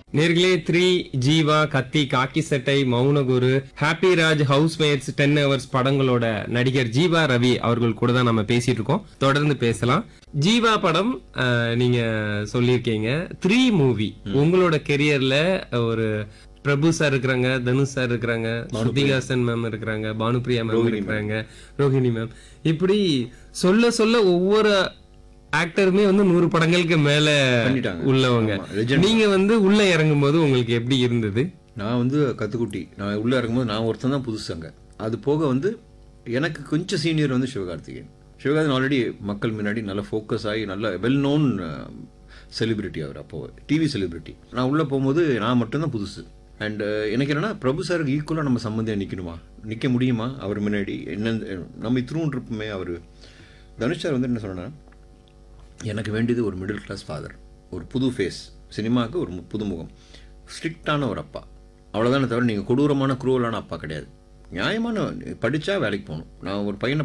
நேர்களே three Jeeva Kaththi Kaakki Sattai Mounaguru happy Raj housemates ten hours படங்களோட நடிகர் ஜீவா ரவி அவர்கள் கூட தான் நம்ம பேசிட்டு இருக்கோம் தொடர்ந்து பேசலாம் ஜீவா படம் அஹ், நீங்க சொல்லியிருக்கீங்க த்ரீ மூவி உங்களோட கெரியர்ல ஒரு பிரபு சார் இருக்கிறாங்க தனுஷ் சார் இருக்கிறாங்க ஸ்ருதிகாசன் மேம் இருக்கிறாங்க பானுப்ரியா மேம் இருக்கிறாங்க ரோஹிணி மேம் இப்படி சொல்ல சொல்ல ஒவ்வொரு ஆக்டருமே வந்து நூறு படங்களுக்கு மேல பண்ணிட்டாங்க. உள்ளவங்க ஆமா, legend. நீங்க வந்து உள்ள இறங்கும் போது உங்களுக்கு எப்படி இருந்தது நான் வந்து கத்துக்குட்டி நான் உள்ளே இறங்கும்போது நான் ஒருத்தன் தான் புதுசு அங்கே அது போக வந்து எனக்கு கொஞ்சம் சீனியர் வந்து சிவகார்த்திகேயன் சிவகார்த்திகேயன் ஆல்ரெடி மக்கள் முன்னாடி நல்லா ஃபோக்கஸ் ஆகி நல்ல வெல் நோன் செலிபிரிட்டி அவர் அப்போ டிவி செலிபிரிட்டி நான் உள்ளே போகும்போது நான் மட்டும்தான் புதுசு அண்ட் எனக்கு என்னன்னா பிரபு சாருக்கு ஈக்குவலாக நம்ம சம்மந்தியாக நிற்கணுமா நிற்க முடியுமா அவர் முன்னாடி என்ன நம்ம இத்திரும் இருப்போமே அவர் தனுஷ் சார் வந்து என்ன சொன்னா எனக்கு வேண்டியது ஒரு மிடில் கிளாஸ் ஃபாதர் ஒரு புது ஃபேஸ் சினிமாவுக்கு ஒரு மு- புதுமுகம் ஸ்ட்ரிக்டான ஒரு அப்பா அவ்வளோதானே தவிர நீங்கள் கொடூரமான குரூவலான அப்பா கிடையாது நியாயமான படித்தா வேலைக்கு போகணும் நான் ஒரு பையனை